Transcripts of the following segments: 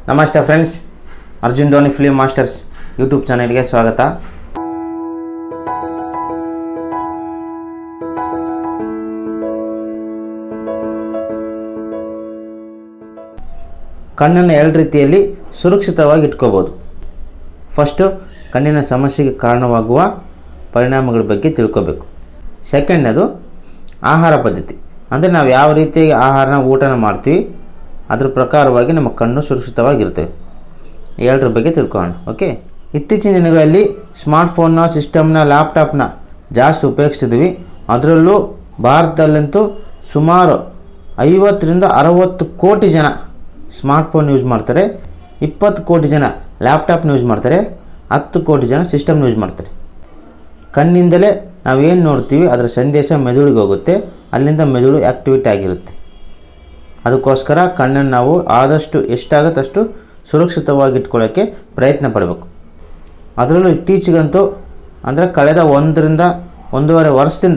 ನಮಸ್ತೆ friends Arjun Dhoni film masters YouTube ಚಾನೆಲ್ಗೆ ಸ್ವಾಗತ ಕಣ್ಣನ್ನು ಎರಡು ರೀತಿಯಲ್ಲಿ ಸುರಕ್ಷಿತವಾಗಿ ಇಟ್ಕೋಬೋದು ಫಸ್ಟು ಕಣ್ಣಿನ ಸಮಸ್ಯೆಗೆ ಕಾರಣವಾಗುವ ಪರಿಣಾಮಗಳ ಬಗ್ಗೆ ತಿಳ್ಕೋಬೇಕು ಸೆಕೆಂಡ್ ಅದು ಆಹಾರ ಪದ್ಧತಿ ಅಂದರೆ ನಾವು ಯಾವ ರೀತಿ ಆಹಾರನ ಊಟನ ಮಾಡ್ತೀವಿ ಅದ್ರ ಪ್ರಕಾರವಾಗಿ ನಮ್ಮ ಕಣ್ಣು ಸುರಕ್ಷಿತವಾಗಿರ್ತವೆ ಎರಡರ ಬಗ್ಗೆ ತಿಳ್ಕೊಳ್ಳೋಣ ಓಕೆ ಇತ್ತೀಚಿನ ದಿನಗಳಲ್ಲಿ ಸ್ಮಾರ್ಟ್ಫೋನ್ನ ಸಿಸ್ಟಮ್ನ ಲ್ಯಾಪ್ಟಾಪ್ನ ಜಾಸ್ತಿ ಉಪಯೋಗಿಸ್ತಿದ್ವಿ ಅದರಲ್ಲೂ ಭಾರತದಲ್ಲಂತೂ ಸುಮಾರು ಐವತ್ತರಿಂದ ಅರವತ್ತು ಕೋಟಿ ಜನ ಸ್ಮಾರ್ಟ್ಫೋನ್ ಯೂಸ್ ಮಾಡ್ತಾರೆ ಇಪ್ಪತ್ತು ಕೋಟಿ ಜನ ಲ್ಯಾಪ್ಟಾಪ್ನ ಯೂಸ್ ಮಾಡ್ತಾರೆ ಹತ್ತು ಕೋಟಿ ಜನ ಸಿಸ್ಟಮ್ನ ಯೂಸ್ ಮಾಡ್ತಾರೆ ಕಣ್ಣಿಂದಲೇ ನಾವೇನು ನೋಡ್ತೀವಿ ಅದರ ಸಂದೇಶ ಮೆದುಳಿಗೆ ಹೋಗುತ್ತೆ ಅಲ್ಲಿಂದ ಮೆದುಳು ಆ್ಯಕ್ಟಿವೇಟ್ ಆಗಿರುತ್ತೆ ಅದಕ್ಕೋಸ್ಕರ ಕಣ್ಣನ್ನು ನಾವು ಆದಷ್ಟು ಎಷ್ಟಾಗುತ್ತೆ ಅಷ್ಟು ಸುರಕ್ಷಿತವಾಗಿ ಇಟ್ಕೊಳ್ಳೋಕ್ಕೆ ಪ್ರಯತ್ನ ಪಡಬೇಕು ಅದರಲ್ಲೂ ಇತ್ತೀಚೆಗಂತೂ ಅಂದರೆ ಕಳೆದ ಒಂದರಿಂದ ಒಂದೂವರೆ ವರ್ಷದಿಂದ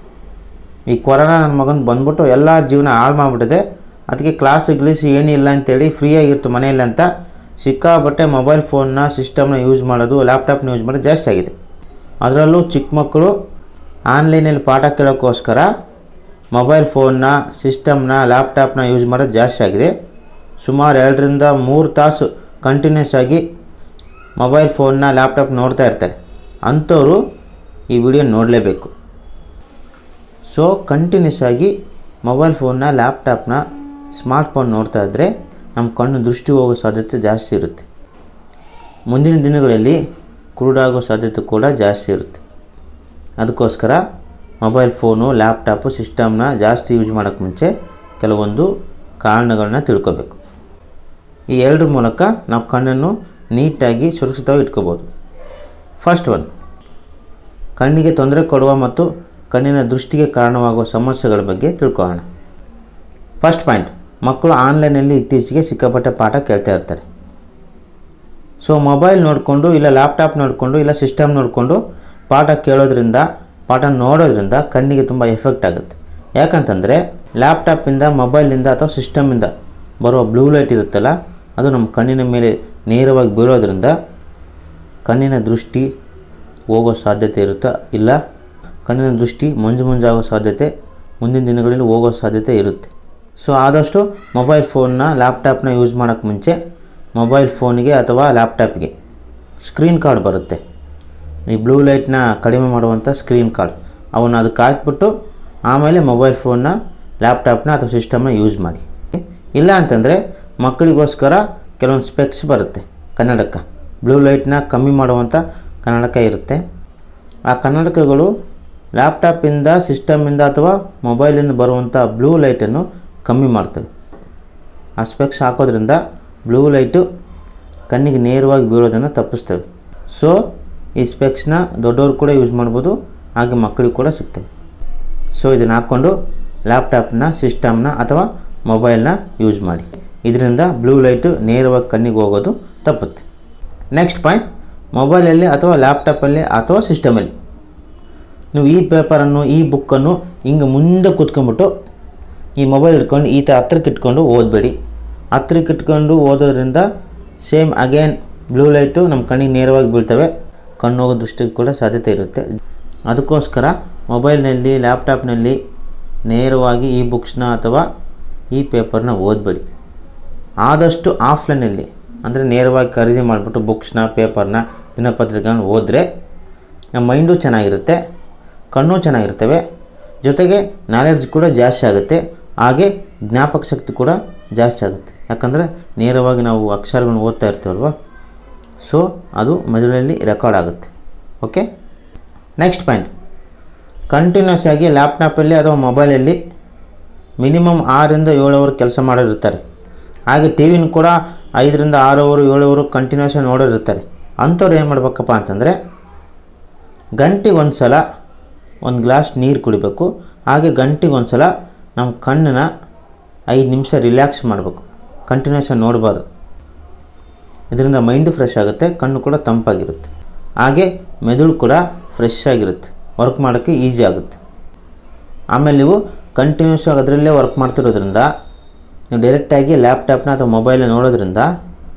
ಈ ಕೊರೋನಾ ನನ್ನ ಮಗನ ಬಂದ್ಬಿಟ್ಟು ಎಲ್ಲ ಜೀವನ ಹಾಳು ಮಾಡಿಬಿಟ್ಟಿದೆ ಅದಕ್ಕೆ ಕ್ಲಾಸ್ ಗ್ಲೀಸ್ ಏನಿಲ್ಲ ಅಂತೇಳಿ ಫ್ರೀಯಾಗಿತ್ತು ಮನೆಯಲ್ಲಿ ಅಂತ ಸಿಕ್ಕಾಪಟ್ಟೆ ಮೊಬೈಲ್ ಫೋನ್ನ ಸಿಸ್ಟಮ್ನ ಯೂಸ್ ಮಾಡೋದು ಲ್ಯಾಪ್ಟಾಪ್ನ ಯೂಸ್ ಮಾಡೋದು ಜಾಸ್ತಿ ಆಗಿದೆ ಅದರಲ್ಲೂ ಚಿಕ್ಕ ಮಕ್ಕಳು ಆನ್ಲೈನಲ್ಲಿ ಪಾಠ ಕೇಳೋಕ್ಕೋಸ್ಕರ ಮೊಬೈಲ್ ಫೋನ್ನ ಸಿಸ್ಟಮ್ನ ಲ್ಯಾಪ್ಟಾಪ್ನ ಯೂಸ್ ಮಾಡೋದು ಜಾಸ್ತಿ ಆಗಿದೆ ಸುಮಾರು ಎರಡರಿಂದ ಮೂರು ತಾಸು ಕಂಟಿನ್ಯೂಸ್ ಆಗಿ ಮೊಬೈಲ್ ಫೋನ್ನ ಲ್ಯಾಪ್ಟಾಪ್ ನೋಡ್ತಾ ಇರ್ತಾರೆ ಅಂಥವರು ಈ ವಿಡಿಯೋ ನೋಡಲೇಬೇಕು ಸೊ ಕಂಟಿನ್ಯೂಸ್ ಆಗಿ ಮೊಬೈಲ್ ಫೋನ್ನ ಲ್ಯಾಪ್ಟಾಪ್ನ ಸ್ಮಾರ್ಟ್ಫೋನ್ ನೋಡ್ತಾ ಇದ್ದರೆ ನಮ್ಮ ಕಣ್ಣು ದೃಷ್ಟಿ ಹೋಗೋ ಸಾಧ್ಯತೆ ಜಾಸ್ತಿ ಇರುತ್ತೆ ಮುಂದಿನ ದಿನಗಳಲ್ಲಿ ಕುರುಡಾಗೋ ಸಾಧ್ಯತೆ ಕೂಡ ಜಾಸ್ತಿ ಇರುತ್ತೆ ಅದಕ್ಕೋಸ್ಕರ ಮೊಬೈಲ್ ಫೋನು ಲ್ಯಾಪ್ಟಾಪು ಸಿಸ್ಟಮ್ನ ಜಾಸ್ತಿ ಯೂಸ್ ಮಾಡೋಕ್ಕೆ ಮುಂಚೆ ಕೆಲವೊಂದು ಕಾರಣಗಳನ್ನ ತಿಳ್ಕೊಬೇಕು ಈ ಎರಡರ ಮೂಲಕ ನಾವು ಕಣ್ಣನ್ನು ನೀಟಾಗಿ ಸುರಕ್ಷಿತವಾಗಿ ಇಟ್ಕೋಬೋದು ಫಸ್ಟ್ ಒನ್ ಕಣ್ಣಿಗೆ ತೊಂದರೆ ಕೊಡುವ ಮತ್ತು ಕಣ್ಣಿನ ದೃಷ್ಟಿಗೆ ಕಾರಣವಾಗುವ ಸಮಸ್ಯೆಗಳ ಬಗ್ಗೆ ತಿಳ್ಕೊಳ್ಳೋಣ ಫಸ್ಟ್ ಪಾಯಿಂಟ್ ಮಕ್ಕಳು ಆನ್ಲೈನಲ್ಲಿ ಇತ್ತೀಚೆಗೆ ಸಿಕ್ಕಾಪಟ್ಟೆ ಪಾಠ ಕೇಳ್ತಾ ಇರ್ತಾರೆ ಸೊ ಮೊಬೈಲ್ ನೋಡಿಕೊಂಡು ಇಲ್ಲ ಲ್ಯಾಪ್ಟಾಪ್ ನೋಡಿಕೊಂಡು ಇಲ್ಲ ಸಿಸ್ಟಮ್ ನೋಡಿಕೊಂಡು ಪಾಠ ಕೇಳೋದ್ರಿಂದ ಪಾಠ ನೋಡೋದ್ರಿಂದ ಕಣ್ಣಿಗೆ ತುಂಬ ಎಫೆಕ್ಟ್ ಆಗುತ್ತೆ ಯಾಕಂತಂದರೆ ಲ್ಯಾಪ್ಟಾಪಿಂದ ಮೊಬೈಲಿಂದ ಅಥವಾ ಸಿಸ್ಟಮಿಂದ ಬರುವ ಬ್ಲೂ ಲೈಟ್ ಇರುತ್ತಲ್ಲ ಅದು ನಮ್ಮ ಕಣ್ಣಿನ ಮೇಲೆ ನೇರವಾಗಿ ಬೀಳೋದ್ರಿಂದ ಕಣ್ಣಿನ ದೃಷ್ಟಿ ಹೋಗೋ ಸಾಧ್ಯತೆ ಇರುತ್ತಾ ಇಲ್ಲ ಕಣ್ಣಿನ ದೃಷ್ಟಿ ಮಂಜು ಮಂಜಾಗೋ ಸಾಧ್ಯತೆ ಮುಂದಿನ ದಿನಗಳಲ್ಲಿ ಹೋಗೋ ಸಾಧ್ಯತೆ ಇರುತ್ತೆ ಸೊ ಆದಷ್ಟು ಮೊಬೈಲ್ ಫೋನ್ನ ಲ್ಯಾಪ್ಟಾಪ್ನ ಯೂಸ್ ಮಾಡೋಕ್ಕೆ ಮುಂಚೆ ಮೊಬೈಲ್ ಫೋನಿಗೆ ಅಥವಾ ಲ್ಯಾಪ್ಟಾಪ್ಗೆ ಸ್ಕ್ರೀನ್ ಕಾರ್ಡ್ ಬರುತ್ತೆ ಈ ಬ್ಲೂ ಲೈಟ್ನ ಕಡಿಮೆ ಮಾಡುವಂಥ ಸ್ಕ್ರೀನ್ ಕಾರ್ಡ್ ಅವನ್ನ ಅದಕ್ಕೆ ಹಾಕ್ಬಿಟ್ಟು ಆಮೇಲೆ ಮೊಬೈಲ್ ಫೋನ್ನ ಲ್ಯಾಪ್ಟಾಪ್ನ ಅಥವಾ ಸಿಸ್ಟಮ್ನ ಯೂಸ್ ಮಾಡಿ ಇಲ್ಲ ಅಂತಂದರೆ ಮಕ್ಕಳಿಗೋಸ್ಕರ ಕೆಲವೊಂದು ಸ್ಪೆಕ್ಸ್ ಬರುತ್ತೆ ಕನ್ನಡಕ ಬ್ಲೂ ಲೈಟ್ನ ಕಮ್ಮಿ ಮಾಡುವಂಥ ಕನ್ನಡಕ ಇರುತ್ತೆ ಆ ಕನ್ನಡಕಗಳು ಲ್ಯಾಪ್ಟಾಪಿಂದ ಸಿಸ್ಟಮಿಂದ ಅಥವಾ ಮೊಬೈಲಿಂದ ಬರುವಂಥ ಬ್ಲೂ ಲೈಟನ್ನು ಕಮ್ಮಿ ಮಾಡ್ತವೆ ಆ ಸ್ಪೆಕ್ಸ್ ಹಾಕೋದ್ರಿಂದ ಬ್ಲೂ ಲೈಟು ಕಣ್ಣಿಗೆ ನೇರವಾಗಿ ಬೀಳೋದನ್ನು ತಪ್ಪಿಸ್ತವೆ ಸೊ ಈ ಸ್ಪೆಕ್ಸ್ನ ದೊಡ್ಡವರು ಕೂಡ ಯೂಸ್ ಮಾಡ್ಬೋದು ಹಾಗೆ ಮಕ್ಕಳಿಗೆ ಕೂಡ ಸಿಗ್ತವೆ ಸೊ ಇದನ್ನು ಹಾಕ್ಕೊಂಡು ಲ್ಯಾಪ್ಟಾಪ್ನ ಸಿಸ್ಟಮ್ನ ಅಥವಾ ಮೊಬೈಲ್ನ ಯೂಸ್ ಮಾಡಿ ಇದರಿಂದ ಬ್ಲೂ ಲೈಟು ನೇರವಾಗಿ ಕಣ್ಣಿಗೆ ಹೋಗೋದು ತಪ್ಪುತ್ತೆ ನೆಕ್ಸ್ಟ್ ಪಾಯಿಂಟ್ ಮೊಬೈಲಲ್ಲಿ ಅಥವಾ ಲ್ಯಾಪ್ಟಾಪಲ್ಲಿ ಅಥವಾ ಸಿಸ್ಟಮಲ್ಲಿ ನೀವು ಈ ಪೇಪರನ್ನು ಈ ಬುಕ್ಕನ್ನು ಹಿಂಗೆ ಮುಂದೆ ಕೂತ್ಕೊಂಡ್ಬಿಟ್ಟು ಈ ಮೊಬೈಲ್ ಇಟ್ಕೊಂಡು ಈ ಥರ ಹತ್ರಕ್ಕೆ ಇಟ್ಕೊಂಡು ಓದಬೇಡಿ ಹತ್ರಕ್ಕೆ ಇಟ್ಕೊಂಡು ಓದೋದ್ರಿಂದ ಸೇಮ್ ಅಗೇನ್ ಬ್ಲೂ ಲೈಟು ನಮ್ಮ ಕಣ್ಣಿಗೆ ನೇರವಾಗಿ ಬೀಳ್ತವೆ ಕಣ್ಣು ಹೋಗೋ ದೃಷ್ಟಿಗೆ ಕೂಡ ಸಾಧ್ಯತೆ ಇರುತ್ತೆ ಅದಕ್ಕೋಸ್ಕರ ಮೊಬೈಲ್ನಲ್ಲಿ ಲ್ಯಾಪ್ಟಾಪ್ನಲ್ಲಿ ನೇರವಾಗಿ ಈ ಬುಕ್ಸ್ನ ಅಥವಾ ಈ ಪೇಪರ್ನ ಓದಬೇಡಿ ಆದಷ್ಟು ಆಫ್ಲೈನಲ್ಲಿ ಅಂದರೆ ನೇರವಾಗಿ ಖರೀದಿ ಮಾಡಿಬಿಟ್ಟು ಬುಕ್ಸ್ನ ಪೇಪರ್ನ ದಿನಪತ್ರಿಕೆಗಳನ್ನ ಓದಿದ್ರೆ ನಮ್ಮ ಮೈಂಡು ಚೆನ್ನಾಗಿರುತ್ತೆ ಕಣ್ಣು ಚೆನ್ನಾಗಿರ್ತವೆ ಜೊತೆಗೆ ನಾಲೆಡ್ಜ್ ಕೂಡ ಜಾಸ್ತಿ ಆಗುತ್ತೆ ಹಾಗೆ ಜ್ಞಾಪಕ ಶಕ್ತಿ ಕೂಡ ಜಾಸ್ತಿ ಆಗುತ್ತೆ ಯಾಕಂದರೆ ನೇರವಾಗಿ ನಾವು ಅಕ್ಷರಗಳನ್ನ ಓದ್ತಾ ಇರ್ತೀವಲ್ವ ಸೊ ಅದು ಮೆದುಳಲ್ಲಿ ರೆಕಾರ್ಡ್ ಆಗುತ್ತೆ ಓಕೆ ನೆಕ್ಸ್ಟ್ ಪಾಯಿಂಟ್ ಕಂಟಿನ್ಯೂಸ್ ಆಗಿ ಲ್ಯಾಪ್ಟಾಪಲ್ಲಿ ಅಥವಾ ಮೊಬೈಲಲ್ಲಿ ಮಿನಿಮಮ್ ಆರರಿಂದ ಏಳು ಅವರ್ ಕೆಲಸ ಮಾಡೋರಿರ್ತಾರೆ ಹಾಗೆ ಟಿ ವಿನ ಕೂಡ ಐದರಿಂದ ಆರು ಅವರು ಏಳು ಅವರು ಕಂಟಿನ್ಯೂಸ್ ಆಗಿ ನೋಡೋರಿರ್ತಾರೆ ಅಂಥವ್ರು ಏನು ಮಾಡ್ಬೇಕಪ್ಪ ಅಂತಂದರೆ ಗಂಟೆಗೆ ಒಂದು ಸಲ ಒಂದು ಗ್ಲಾಸ್ ನೀರು ಕುಡಿಬೇಕು ಹಾಗೆ ಗಂಟೆಗೆ ಒಂದು ಸಲ ನಮ್ಮ ಕಣ್ಣನ್ನ ಐದು ನಿಮಿಷ ರಿಲ್ಯಾಕ್ಸ್ ಮಾಡಬೇಕು ಕಂಟಿನ್ಯೂಸ್ ಆಗಿ ನೋಡಬಾರ್ದು ಇದರಿಂದ ಮೈಂಡು ಫ್ರೆಶ್ ಆಗುತ್ತೆ ಕಣ್ಣು ಕೂಡ ತಂಪಾಗಿರುತ್ತೆ ಹಾಗೆ ಮೆದುಳು ಕೂಡ ಫ್ರೆಶ್ ಆಗಿರುತ್ತೆ ವರ್ಕ್ ಮಾಡೋಕ್ಕೆ ಈಸಿ ಆಗುತ್ತೆ ಆಮೇಲೆ ನೀವು ಕಂಟಿನ್ಯೂಸ್ ಆಗಿ ಅದರಲ್ಲೇ ವರ್ಕ್ ಮಾಡ್ತಿರೋದ್ರಿಂದ ನೀವು ಡೈರೆಕ್ಟಾಗಿ ಲ್ಯಾಪ್ಟಾಪ್ನ ಅಥವಾ ಮೊಬೈಲ್ನ ನೋಡೋದ್ರಿಂದ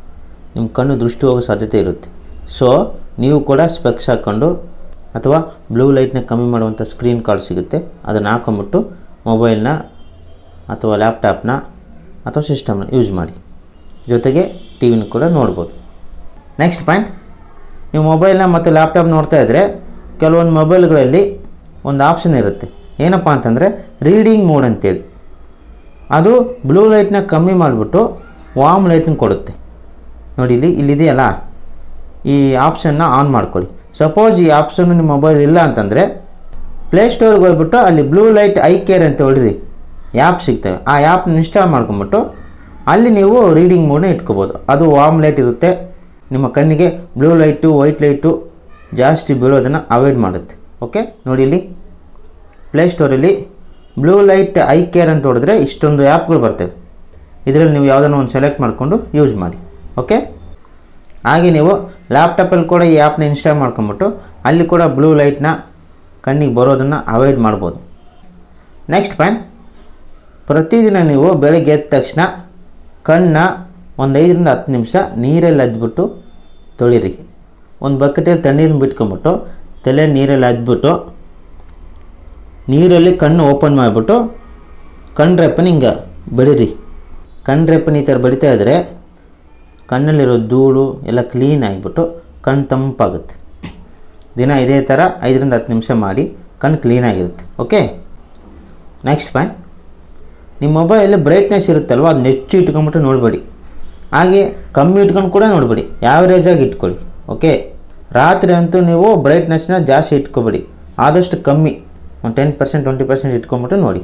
ನಿಮ್ಮ ಕಣ್ಣು ದೃಷ್ಟಿ ಹೋಗೋ ಸಾಧ್ಯತೆ ಇರುತ್ತೆ ಸೊ ನೀವು ಕೂಡ ಸ್ಪೆಕ್ಸ್ ಹಾಕ್ಕೊಂಡು ಅಥವಾ ಬ್ಲೂ ಲೈಟ್ನ ಕಮ್ಮಿ ಮಾಡುವಂಥ ಸ್ಕ್ರೀನ್ ಕಾರ್ಡ್ ಸಿಗುತ್ತೆ ಅದನ್ನು ಹಾಕೊಂಬಿಟ್ಟು ಮೊಬೈಲ್ನ ಅಥವಾ ಲ್ಯಾಪ್ಟಾಪ್ನ ಅಥವಾ ಸಿಸ್ಟಮ್ನ ಯೂಸ್ ಮಾಡಿ ಜೊತೆಗೆ ಟಿ ವಿನ ಕೂಡ ನೋಡ್ಬೋದು ನೆಕ್ಸ್ಟ್ ಪಾಯಿಂಟ್ ನೀವು ಮೊಬೈಲ್ನ ಮತ್ತು ಲ್ಯಾಪ್ಟಾಪ್ ನೋಡ್ತಾ ಇದ್ದರೆ ಕೆಲವೊಂದು ಮೊಬೈಲ್ಗಳಲ್ಲಿ ಒಂದು ಆಪ್ಷನ್ ಇರುತ್ತೆ ಏನಪ್ಪ ಅಂತಂದರೆ ರೀಡಿಂಗ್ ಮೋಡ್ ಅಂತೇಳಿ ಅದು ಬ್ಲೂ ಲೈಟ್ನ ಕಮ್ಮಿ ಮಾಡಿಬಿಟ್ಟು ವಾಮ್ ಲೈಟ್ನ ಕೊಡುತ್ತೆ ನೋಡಿ ಇಲ್ಲಿ ಇಲ್ಲಿದೆಯಲ್ಲ ಈ ಆಪ್ಷನ್ನ ಆನ್ ಮಾಡ್ಕೊಳ್ಳಿ ಸಪೋಸ್ ಈ ಆಪ್ಷನ್ನು ನಿಮ್ಮ ಮೊಬೈಲ್ ಇಲ್ಲ ಅಂತಂದರೆ ಪ್ಲೇಸ್ಟೋರ್ಗೆ ಹೋಗ್ಬಿಟ್ಟು ಅಲ್ಲಿ ಬ್ಲೂ ಲೈಟ್ ಐ ಕೇರ್ ಅಂತ ಹೊಡಿರಿ ಆ್ಯಪ್ ಸಿಗ್ತವೆ ಆ ಆ್ಯಪ್ನ ಇನ್ಸ್ಟಾಲ್ ಮಾಡ್ಕೊಂಬಿಟ್ಟು ಅಲ್ಲಿ ನೀವು ರೀಡಿಂಗ್ ಮೋಡ್ನ ಇಟ್ಕೋಬೋದು ಅದು ವಾಮ್ ಲೈಟ್ ಇರುತ್ತೆ ನಿಮ್ಮ ಕಣ್ಣಿಗೆ ಬ್ಲೂ ಲೈಟು ವೈಟ್ ಲೈಟು ಜಾಸ್ತಿ ಬೀಳೋದನ್ನು ಅವಾಯ್ಡ್ ಮಾಡುತ್ತೆ ಓಕೆ ನೋಡಿ ಇಲ್ಲಿ ಪ್ಲೇಸ್ಟೋರಲ್ಲಿ ಬ್ಲೂ ಲೈಟ್ ಐ ಕೇರ್ ಅಂತ ಹೊಡೆದ್ರೆ ಇಷ್ಟೊಂದು ಆ್ಯಪ್ಗಳು ಬರ್ತವೆ ಇದರಲ್ಲಿ ನೀವು ಯಾವುದನ್ನು ಒಂದು ಸೆಲೆಕ್ಟ್ ಮಾಡಿಕೊಂಡು ಯೂಸ್ ಮಾಡಿ ಓಕೆ ಹಾಗೆ ನೀವು ಲ್ಯಾಪ್ಟಾಪಲ್ಲಿ ಕೂಡ ಈ ಆ್ಯಪ್ನ ಇನ್ಸ್ಟಾಲ್ ಮಾಡ್ಕೊಂಬಿಟ್ಟು ಅಲ್ಲಿ ಕೂಡ ಬ್ಲೂ ಲೈಟ್ನ ಕಣ್ಣಿಗೆ ಬರೋದನ್ನು ಅವಾಯ್ಡ್ ಮಾಡ್ಬೋದು ನೆಕ್ಸ್ಟ್ ಪಾಯಿಂಟ್ ಪ್ರತಿದಿನ ನೀವು ಬೆಳಗ್ಗೆ ಎದ್ದ ತಕ್ಷಣ ಕಣ್ಣ ಒಂದು ಐದರಿಂದ ಹತ್ತು ನಿಮಿಷ ನೀರಲ್ಲಿ ಅದ್ಬಿಟ್ಟು ತೊಳಿರಿ ಒಂದು ಬಕೆಟಲ್ಲಿ ತಣ್ಣೀರನ್ನ ಬಿಟ್ಕೊಂಬಿಟ್ಟು ತಲೆ ನೀರಲ್ಲಿ ಅದ್ಬಿಟ್ಟು ನೀರಲ್ಲಿ ಕಣ್ಣು ಓಪನ್ ಮಾಡಿಬಿಟ್ಟು ಕಣ್ಣು ರೆಪ್ಪನ ಹಿಂಗೆ ಬಡಿರಿ ಕಣ್ಣು ರೆಪ್ಪನ ಈ ಥರ ಬಡಿತಾ ಇದ್ದರೆ ಕಣ್ಣಲ್ಲಿರೋ ಧೂಳು ಎಲ್ಲ ಕ್ಲೀನ್ ಆಗಿಬಿಟ್ಟು ಕಣ್ಣು ತಂಪಾಗುತ್ತೆ ದಿನ ಇದೇ ಥರ ಐದರಿಂದ ಹತ್ತು ನಿಮಿಷ ಮಾಡಿ ಕಣ್ಣು ಕ್ಲೀನಾಗಿರುತ್ತೆ ಓಕೆ ನೆಕ್ಸ್ಟ್ ಪಾಯಿಂಟ್ ನಿಮ್ಮ ಮೊಬೈಲ್ ಬ್ರೈಟ್ನೆಸ್ ಇರುತ್ತಲ್ವ ಅದು ಹೆಚ್ಚು ಇಟ್ಕೊಂಬಿಟ್ಟು ನೋಡಬೇಡಿ ಹಾಗೆ ಕಮ್ಮಿ ಇಟ್ಕೊಂಡು ಕೂಡ ನೋಡಬೇಡಿ ಆಗಿ ಇಟ್ಕೊಳ್ಳಿ ಓಕೆ ರಾತ್ರಿ ಅಂತೂ ನೀವು ಬ್ರೈಟ್ನೆಸ್ನ ಜಾಸ್ತಿ ಇಟ್ಕೋಬೇಡಿ ಆದಷ್ಟು ಕಮ್ಮಿ ಒಂದು ಟೆನ್ ಪರ್ಸೆಂಟ್ ಟ್ವೆಂಟಿ ಪರ್ಸೆಂಟ್ ಇಟ್ಕೊಂಬಿಟ್ಟು ನೋಡಿ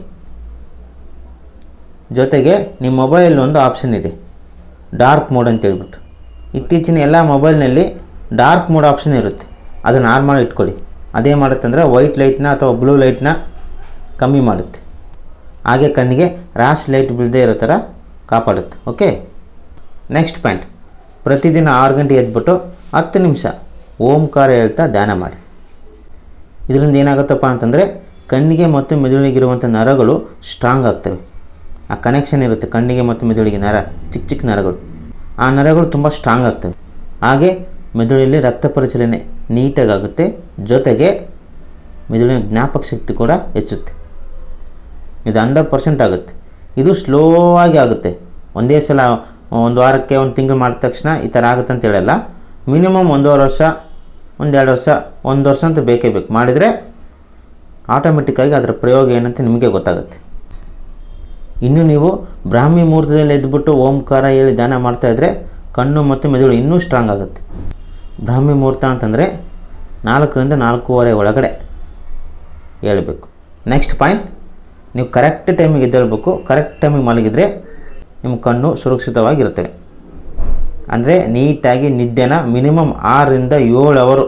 ಜೊತೆಗೆ ನಿಮ್ಮ ಮೊಬೈಲ್ ಒಂದು ಆಪ್ಷನ್ ಇದೆ ಡಾರ್ಕ್ ಮೋಡ್ ಅಂತ ಹೇಳ್ಬಿಟ್ಟು ಇತ್ತೀಚಿನ ಎಲ್ಲ ಮೊಬೈಲ್ನಲ್ಲಿ ಡಾರ್ಕ್ ಮೋಡ್ ಆಪ್ಷನ್ ಇರುತ್ತೆ ಅದನ್ನು ಆನ್ ಮಾಡಿ ಇಟ್ಕೊಳ್ಳಿ ಅದೇ ಮಾಡುತ್ತಂದರೆ ವೈಟ್ ಲೈಟ್ನ ಅಥವಾ ಬ್ಲೂ ಲೈಟ್ನ ಕಮ್ಮಿ ಮಾಡುತ್ತೆ ಹಾಗೆ ಕಣ್ಣಿಗೆ ರ್ಯಾಶ್ ಲೈಟ್ ಬೀಳದೇ ಇರೋ ಥರ ಕಾಪಾಡುತ್ತೆ ಓಕೆ ನೆಕ್ಸ್ಟ್ ಪಾಯಿಂಟ್ ಪ್ರತಿದಿನ ಆರು ಗಂಟೆ ಎದ್ಬಿಟ್ಟು ಹತ್ತು ನಿಮಿಷ ಓಂಕಾರ ಹೇಳ್ತಾ ಧ್ಯಾನ ಮಾಡಿ ಇದರಿಂದ ಏನಾಗುತ್ತಪ್ಪ ಅಂತಂದರೆ ಕಣ್ಣಿಗೆ ಮತ್ತು ಮೆದುಳಿಗಿರುವಂಥ ನರಗಳು ಸ್ಟ್ರಾಂಗ್ ಆಗ್ತವೆ ಆ ಕನೆಕ್ಷನ್ ಇರುತ್ತೆ ಕಣ್ಣಿಗೆ ಮತ್ತು ಮೆದುಳಿಗೆ ನರ ಚಿಕ್ಕ ಚಿಕ್ಕ ನರಗಳು ಆ ನರಗಳು ತುಂಬ ಸ್ಟ್ರಾಂಗ್ ಆಗ್ತವೆ ಹಾಗೆ ಮೆದುಳಲ್ಲಿ ರಕ್ತ ಪರಿಚಲನೆ ನೀಟಾಗಿ ಆಗುತ್ತೆ ಜೊತೆಗೆ ಮೆದುಳಿನ ಜ್ಞಾಪಕ ಶಕ್ತಿ ಕೂಡ ಹೆಚ್ಚುತ್ತೆ ಇದು ಹಂಡ್ರೆಡ್ ಪರ್ಸೆಂಟ್ ಆಗುತ್ತೆ ಇದು ಸ್ಲೋ ಆಗಿ ಆಗುತ್ತೆ ಒಂದೇ ಸಲ ಒಂದು ವಾರಕ್ಕೆ ಒಂದು ತಿಂಗಳು ಮಾಡಿದ ತಕ್ಷಣ ಈ ಥರ ಆಗುತ್ತೆ ಅಂತ ಹೇಳಲ್ಲ ಮಿನಿಮಮ್ ಒಂದೂವರೆ ವರ್ಷ ಒಂದೆರಡು ವರ್ಷ ಒಂದು ವರ್ಷ ಅಂತ ಬೇಕೇ ಬೇಕು ಮಾಡಿದರೆ ಆಟೋಮೆಟಿಕ್ಕಾಗಿ ಅದರ ಪ್ರಯೋಗ ಏನಂತ ನಿಮಗೆ ಗೊತ್ತಾಗುತ್ತೆ ಇನ್ನು ನೀವು ಬ್ರಾಹ್ಮಿ ಮುಹೂರ್ತದಲ್ಲಿ ಎದ್ಬಿಟ್ಟು ಓಂಕಾರ ಹೇಳಿ ಧ್ಯಾನ ಮಾಡ್ತಾಯಿದ್ರೆ ಕಣ್ಣು ಮತ್ತು ಮೆದುಳು ಇನ್ನೂ ಸ್ಟ್ರಾಂಗ್ ಆಗುತ್ತೆ ಬ್ರಾಹ್ಮಿ ಮುಹೂರ್ತ ಅಂತಂದರೆ ನಾಲ್ಕರಿಂದ ನಾಲ್ಕೂವರೆ ಒಳಗಡೆ ಹೇಳಬೇಕು ನೆಕ್ಸ್ಟ್ ಪಾಯಿಂಟ್ ನೀವು ಕರೆಕ್ಟ್ ಟೈಮಿಗೆ ಎದ್ದೇಳಬೇಕು ಕರೆಕ್ಟ್ ಟೈಮಿಗೆ ಮಲಗಿದರೆ ನಿಮ್ಮ ಕಣ್ಣು ಸುರಕ್ಷಿತವಾಗಿರ್ತವೆ ಅಂದರೆ ನೀಟಾಗಿ ನಿದ್ದೆನ ಮಿನಿಮಮ್ ಆರರಿಂದ ಏಳು ಅವರು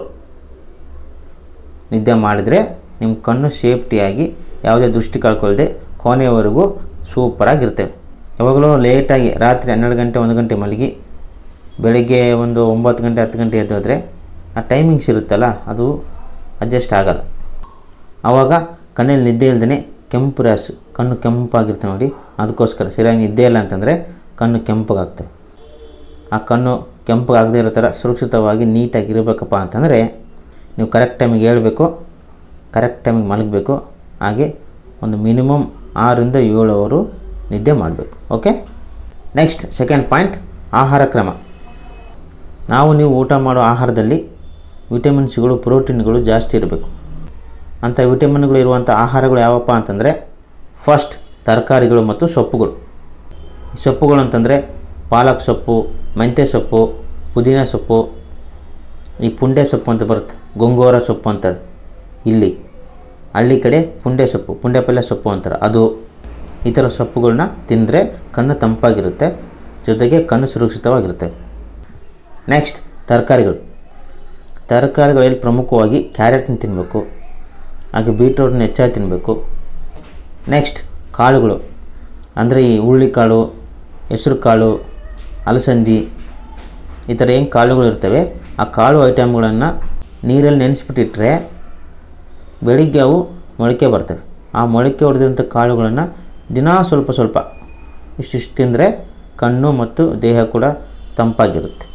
ನಿದ್ದೆ ಮಾಡಿದರೆ ನಿಮ್ಮ ಕಣ್ಣು ಸೇಫ್ಟಿಯಾಗಿ ಯಾವುದೇ ದೃಷ್ಟಿ ಕಳ್ಕೊಳ್ದೆ ಕೊನೆಯವರೆಗೂ ಸೂಪರಾಗಿರ್ತೇವೆ ಯಾವಾಗಲೂ ಲೇಟಾಗಿ ರಾತ್ರಿ ಹನ್ನೆರಡು ಗಂಟೆ ಒಂದು ಗಂಟೆ ಮಲಗಿ ಬೆಳಗ್ಗೆ ಒಂದು ಒಂಬತ್ತು ಗಂಟೆ ಹತ್ತು ಗಂಟೆ ಎದ್ದೋದ್ರೆ ಆ ಟೈಮಿಂಗ್ಸ್ ಇರುತ್ತಲ್ಲ ಅದು ಅಡ್ಜಸ್ಟ್ ಆಗಲ್ಲ ಆವಾಗ ಕಣ್ಣಲ್ಲಿ ನಿದ್ದೆ ಇಲ್ದೇ ಕೆಂಪು ರ್ಯಾಸು ಕಣ್ಣು ಕೆಂಪಾಗಿರ್ತವೆ ನೋಡಿ ಅದಕ್ಕೋಸ್ಕರ ಸರಿಯಾಗಿ ನಿದ್ದೆ ಇಲ್ಲ ಅಂತಂದರೆ ಕಣ್ಣು ಕೆಂಪಗಾಗ್ತವೆ ಆ ಕಣ್ಣು ಕೆಂಪಗಾಗದೇ ಇರೋ ಥರ ಸುರಕ್ಷಿತವಾಗಿ ನೀಟಾಗಿ ಇರಬೇಕಪ್ಪ ಅಂತಂದರೆ ನೀವು ಕರೆಕ್ಟ್ ಟೈಮಿಗೆ ಹೇಳ್ಬೇಕು ಕರೆಕ್ಟ್ ಟೈಮಿಗೆ ಮಲಗಬೇಕು ಹಾಗೆ ಒಂದು ಮಿನಿಮಮ್ ಆರರಿಂದ ಏಳು ಅವರು ನಿದ್ದೆ ಮಾಡಬೇಕು ಓಕೆ ನೆಕ್ಸ್ಟ್ ಸೆಕೆಂಡ್ ಪಾಯಿಂಟ್ ಆಹಾರ ಕ್ರಮ ನಾವು ನೀವು ಊಟ ಮಾಡೋ ಆಹಾರದಲ್ಲಿ ವಿಟಮಿನ್ಸ್ಗಳು ಪ್ರೋಟೀನ್ಗಳು ಜಾಸ್ತಿ ಇರಬೇಕು ಅಂಥ ವಿಟಮಿನ್ಗಳು ಇರುವಂಥ ಆಹಾರಗಳು ಯಾವಪ್ಪ ಅಂತಂದರೆ ಫಸ್ಟ್ ತರಕಾರಿಗಳು ಮತ್ತು ಸೊಪ್ಪುಗಳು ಈ ಸೊಪ್ಪುಗಳು ಅಂತಂದರೆ ಪಾಲಕ್ ಸೊಪ್ಪು ಮೆಂತ್ಯ ಸೊಪ್ಪು ಪುದೀನ ಸೊಪ್ಪು ಈ ಪುಂಡೆ ಸೊಪ್ಪು ಅಂತ ಬರುತ್ತೆ ಗೊಂಗೋರ ಸೊಪ್ಪು ಅಂತಾರೆ ಇಲ್ಲಿ ಹಳ್ಳಿ ಕಡೆ ಪುಂಡೆ ಸೊಪ್ಪು ಪುಂಡೆ ಪಲ್ಯ ಸೊಪ್ಪು ಅಂತಾರೆ ಅದು ಈ ಥರ ಸೊಪ್ಪುಗಳನ್ನ ತಿಂದರೆ ಕಣ್ಣು ತಂಪಾಗಿರುತ್ತೆ ಜೊತೆಗೆ ಕಣ್ಣು ಸುರಕ್ಷಿತವಾಗಿರುತ್ತೆ ನೆಕ್ಸ್ಟ್ ತರಕಾರಿಗಳು ತರಕಾರಿಗಳಲ್ಲಿ ಪ್ರಮುಖವಾಗಿ ಕ್ಯಾರೆಟ್ನ ತಿನ್ನಬೇಕು ಹಾಗೆ ಬೀಟ್ರೋಟ್ನ ಹೆಚ್ಚಾಗಿ ತಿನ್ನಬೇಕು ನೆಕ್ಸ್ಟ್ ಕಾಳುಗಳು ಅಂದರೆ ಈ ಹುರುಳಿಕಾಳು ಹೆಸರು ಕಾಳು ಅಲಸಂದಿ ಈ ಥರ ಏನು ಕಾಳುಗಳು ಇರ್ತವೆ ಆ ಕಾಳು ಐಟಮ್ಗಳನ್ನು ನೀರಲ್ಲಿ ನೆನೆಸ್ಬಿಟ್ಟಿಟ್ರೆ ಬೆಳಿಗ್ಗೆ ಅವು ಮೊಳಕೆ ಬರ್ತವೆ ಆ ಮೊಳಕೆ ಹೊಡೆದಂಥ ಕಾಳುಗಳನ್ನು ದಿನಾ ಸ್ವಲ್ಪ ಸ್ವಲ್ಪ ಇಷ್ಟಿಷ್ಟು ತಿಂದರೆ ಕಣ್ಣು ಮತ್ತು ದೇಹ ಕೂಡ ತಂಪಾಗಿರುತ್ತೆ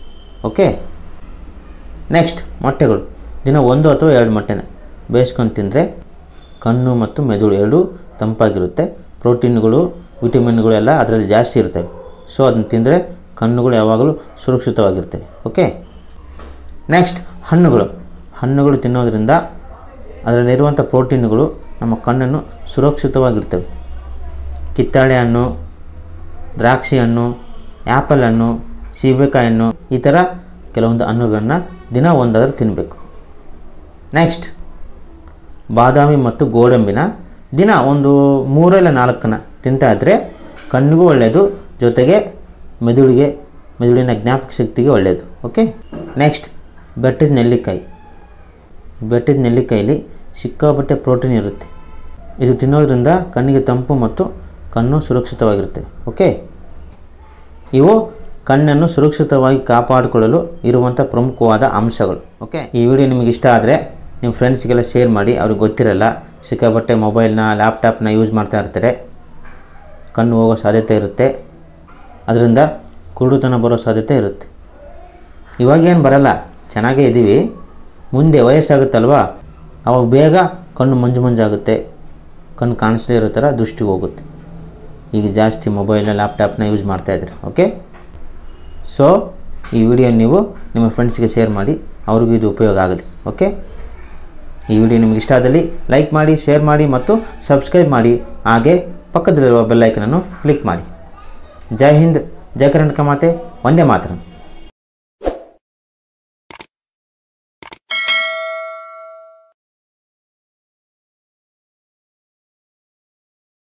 ಓಕೆ ನೆಕ್ಸ್ಟ್ ಮೊಟ್ಟೆಗಳು ದಿನ ಒಂದು ಅಥವಾ ಎರಡು ಮೊಟ್ಟೆನ ಬೇಯಿಸ್ಕೊಂಡು ತಿಂದರೆ ಕಣ್ಣು ಮತ್ತು ಮೆದುಳು ಎರಡೂ ತಂಪಾಗಿರುತ್ತೆ ಪ್ರೋಟೀನ್ಗಳು ವಿಟಮಿನ್ಗಳು ಎಲ್ಲ ಅದರಲ್ಲಿ ಜಾಸ್ತಿ ಇರ್ತವೆ ಸೊ ಅದನ್ನು ತಿಂದರೆ ಕಣ್ಣುಗಳು ಯಾವಾಗಲೂ ಸುರಕ್ಷಿತವಾಗಿರ್ತವೆ ಓಕೆ ನೆಕ್ಸ್ಟ್ ಹಣ್ಣುಗಳು ಹಣ್ಣುಗಳು ತಿನ್ನೋದ್ರಿಂದ ಅದರಲ್ಲಿರುವಂಥ ಪ್ರೋಟೀನ್ಗಳು ನಮ್ಮ ಕಣ್ಣನ್ನು ಸುರಕ್ಷಿತವಾಗಿರ್ತವೆ ಕಿತ್ತಾಳೆ ಹಣ್ಣು ದ್ರಾಕ್ಷಿ ಹಣ್ಣು ಆ್ಯಪಲ್ ಹಣ್ಣು ಸೀಬೆಕಾಯಿ ಹಣ್ಣು ಈ ಥರ ಕೆಲವೊಂದು ಹಣ್ಣುಗಳನ್ನ ದಿನ ಒಂದಾದರೂ ತಿನ್ನಬೇಕು ನೆಕ್ಸ್ಟ್ ಬಾದಾಮಿ ಮತ್ತು ಗೋಡಂಬಿನ ದಿನ ಒಂದು ಮೂರಲ್ಲ ನಾಲ್ಕನ್ನ ತಿಂತಾ ಇದ್ದರೆ ಕಣ್ಣಿಗೂ ಒಳ್ಳೆಯದು ಜೊತೆಗೆ ಮೆದುಳಿಗೆ ಮೆದುಳಿನ ಜ್ಞಾಪಕ ಶಕ್ತಿಗೆ ಒಳ್ಳೆಯದು ಓಕೆ ನೆಕ್ಸ್ಟ್ ಬೆಟ್ಟದ ನೆಲ್ಲಿಕಾಯಿ ಬೆಟ್ಟದ ನೆಲ್ಲಿಕಾಯಲ್ಲಿ ಸಿಕ್ಕಾಪಟ್ಟೆ ಪ್ರೋಟೀನ್ ಇರುತ್ತೆ ಇದು ತಿನ್ನೋದ್ರಿಂದ ಕಣ್ಣಿಗೆ ತಂಪು ಮತ್ತು ಕಣ್ಣು ಸುರಕ್ಷಿತವಾಗಿರುತ್ತೆ ಓಕೆ ಇವು ಕಣ್ಣನ್ನು ಸುರಕ್ಷಿತವಾಗಿ ಕಾಪಾಡಿಕೊಳ್ಳಲು ಇರುವಂಥ ಪ್ರಮುಖವಾದ ಅಂಶಗಳು ಓಕೆ ಈ ವಿಡಿಯೋ ನಿಮಗೆ ಇಷ್ಟ ಆದರೆ ನಿಮ್ಮ ಫ್ರೆಂಡ್ಸ್ಗೆಲ್ಲ ಶೇರ್ ಮಾಡಿ ಅವ್ರಿಗೆ ಗೊತ್ತಿರಲ್ಲ ಸಿಕ್ಕಾಪಟ್ಟೆ ಮೊಬೈಲ್ನ ಲ್ಯಾಪ್ಟಾಪ್ನ ಯೂಸ್ ಮಾಡ್ತಾ ಇರ್ತಾರೆ ಕಣ್ಣು ಹೋಗೋ ಸಾಧ್ಯತೆ ಇರುತ್ತೆ ಅದರಿಂದ ಕುರುಡುತನ ಬರೋ ಸಾಧ್ಯತೆ ಇರುತ್ತೆ ಇವಾಗೇನು ಬರಲ್ಲ ಚೆನ್ನಾಗೇ ಇದ್ದೀವಿ ಮುಂದೆ ವಯಸ್ಸಾಗುತ್ತಲ್ವಾ ಅವಾಗ ಬೇಗ ಕಣ್ಣು ಮಂಜು ಮಂಜಾಗುತ್ತೆ ಕಣ್ಣು ಕಾಣಿಸದೇ ಇರೋ ಥರ ದೃಷ್ಟಿ ಹೋಗುತ್ತೆ ಈಗ ಜಾಸ್ತಿ ಮೊಬೈಲ್ನ ಲ್ಯಾಪ್ಟಾಪ್ನ ಯೂಸ್ ಮಾಡ್ತಾಯಿದ್ರೆ ಓಕೆ ಸೊ ಈ ವಿಡಿಯೋ ನೀವು ನಿಮ್ಮ ಫ್ರೆಂಡ್ಸ್ಗೆ ಶೇರ್ ಮಾಡಿ ಅವ್ರಿಗೂ ಇದು ಉಪಯೋಗ ಆಗಲಿ ಓಕೆ ಈ ವಿಡಿಯೋ ನಿಮಗೆ ಇಷ್ಟ ಆದಲ್ಲಿ ಲೈಕ್ ಮಾಡಿ ಶೇರ್ ಮಾಡಿ ಮತ್ತು ಸಬ್ಸ್ಕ್ರೈಬ್ ಮಾಡಿ ಹಾಗೆ ಪಕ್ಕದಲ್ಲಿರುವ ಬೆಲ್ಲೈಕನನ್ನು ಕ್ಲಿಕ್ ಮಾಡಿ ಜೈ ಹಿಂದ್ ಜೈ ಕರ್ನಾಟಕ ಮಾತೆ ಒಂದೇ ಮಾತರಂ